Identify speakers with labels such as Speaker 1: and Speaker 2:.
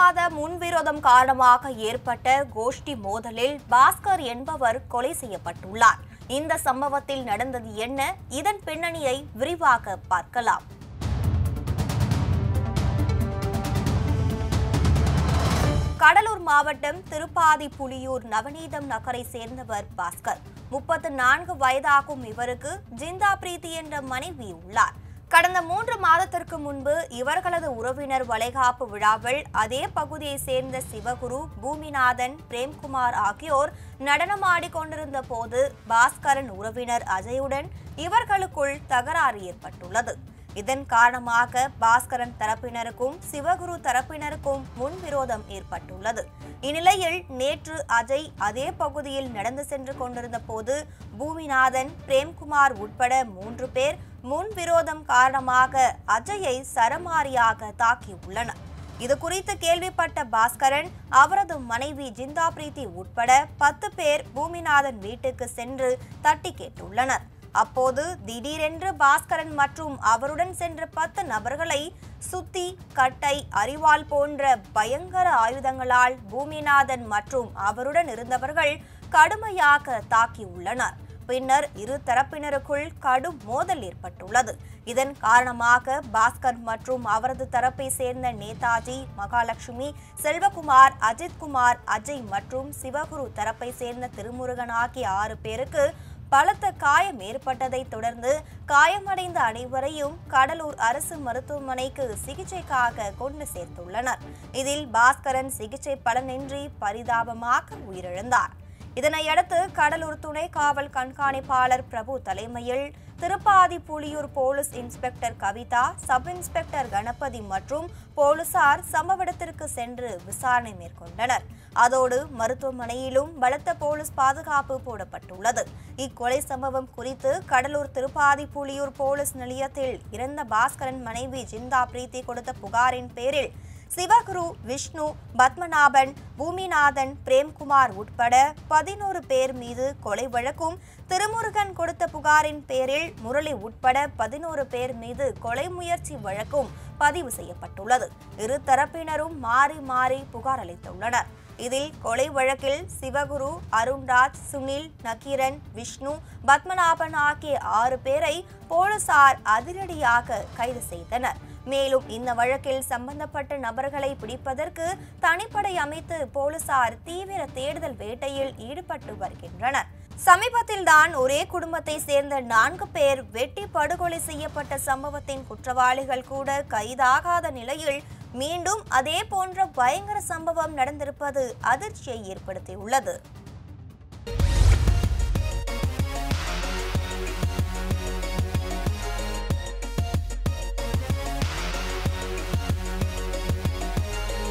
Speaker 1: மாத முன்விரோதம் காரணமாக ஏற்பட்ட கோஷ்டி மோதலில் பாஸ்கர் என்பவர் கொலை செய்யப்பட்டுள்ளார் இந்த சம்பவத்தில் நடந்தது என்ன இதன் பின்னணியை விரிவாக பார்க்கலாம் கடலூர் மாவட்டம் திருப்பாதி புலியூர் நவநீதம் நகரை சேர்ந்தவர் பாஸ்கர் முப்பத்து நான்கு வயதாகும் இவருக்கு ஜிந்தா பிரீத்தி என்ற மனைவி உள்ளார் கடந்த மூன்று மாதத்திற்கு முன்பு இவர்களது உறவினர் வளைகாப்பு விழாவில் அதே பகுதியை சேர்ந்த சிவகுரு பூமிநாதன் பிரேம்குமார் ஆகியோர் நடனமாடிக் கொண்டிருந்த போது பாஸ்கரன் உறவினர் அஜயுடன் இவர்களுக்குள் தகராறு ஏற்பட்டுள்ளது இதன் காரணமாக பாஸ்கரன் தரப்பினருக்கும் சிவகுரு தரப்பினருக்கும் முன்விரோதம் ஏற்பட்டுள்ளது இந்நிலையில் நேற்று அஜய் அதே பகுதியில் நடந்து சென்று கொண்டிருந்த போது பூமிநாதன் பிரேம்குமார் உட்பட மூன்று பேர் முன்விரோதம் காரணமாக அஜயை சரமாரியாக தாக்கியுள்ளனர் இது குறித்து கேள்விப்பட்ட பாஸ்கரன் அவரது மனைவி ஜிந்தா பிரீத்தி உட்பட பத்து பேர் பூமிநாதன் வீட்டுக்கு சென்று தட்டி கேட்டுள்ளனர் அப்போது திடீரென்று பாஸ்கரன் மற்றும் அவருடன் சென்ற பத்து நபர்களை சுத்தி கட்டை அரிவாள் போன்ற பயங்கர ஆயுதங்களால் பூமிநாதன் மற்றும் அவருடன் இருந்தவர்கள் கடுமையாக தாக்கியுள்ளனர் பின்னர் இரு தரப்பினருக்குள் கடும் மோதல் ஏற்பட்டுள்ளது இதன் காரணமாக பாஸ்கர் மற்றும் அவரது தரப்பை சேர்ந்த நேதாஜி மகாலட்சுமி செல்வகுமார் அஜித்குமார் அஜய் மற்றும் சிவகுரு தரப்பை சேர்ந்த திருமுருகன் ஆகிய ஆறு பேருக்கு பலத்த காயம் ஏற்பட்டதைத் தொடர்ந்து காயமடைந்த அனைவரையும் கடலூர் அரசு மருத்துவமனைக்கு சிகிச்சைக்காக கொண்டு சேர்த்துள்ளனர் இதில் பாஸ்கரன் சிகிச்சை பலனின்றி பரிதாபமாக உயிரிழந்தார் இதனையடுத்து கடலூர் துணை காவல் கண்காணிப்பாளர் பிரபு தலைமையில் Thiruppathi Puliyur police inspector Kavitha sub inspector Ganapathi மற்றும் போலீசார் சம்பவ இடத்திற்கு சென்று விசாரணை மேற்கொண்டனர் அதோடு மருத்துவமனையிலும் பலத்த போலீஸ் பாதுகாப்பு போடப்பட்டுள்ளது இக்கொலை சம்பவம் குறித்து கடலூர் திருப்பாதி புலியூர் போலீஸ் நிலையத்தில் இறந்த பாஸ்கரன் மனைவி ஜிந்தா பிரீத்தி கொடுத்த புகாரின் பேரில் சிவகுரு விஷ்ணு பத்மநாபன் பூமிநாதன் பிரேம்குமார் உட்பட பதினோரு பேர் மீது கொலை வழக்கும் திருமுருகன் கொடுத்த புகாரின் பேரில் முரளி உட்பட பதினோரு பேர் மீது கொலை முயற்சி வழக்கும் பதிவு செய்யப்பட்டுள்ளது இரு தரப்பினரும் மாறி மாறி புகார் அளித்துள்ளனர் இதில் கொலை வழக்கில் சிவகுரு அருண்ராஜ் சுனில் நக்கீரன் விஷ்ணு பத்மநாபன் ஆகிய ஆறு பேரை போலீசார் அதிரடியாக கைது செய்தனர் மேலும் இந்த வழக்கில் சம்பந்தப்பட்ட நபர்களை பிடிப்பதற்கு தனிப்படை அமைத்து போலீசார் தீவிர தேடுதல் வேட்டையில் ஈடுபட்டு வருகின்றனர் சமீபத்தில் தான் ஒரே குடும்பத்தை சேர்ந்த நான்கு பேர் வெட்டி படுகொலை செய்யப்பட்ட சம்பவத்தின் குற்றவாளிகள் கூட கைதாகாத நிலையில் மீண்டும் அதே போன்ற பயங்கர சம்பவம் நடந்திருப்பது அதிர்ச்சியை ஏற்படுத்தியுள்ளது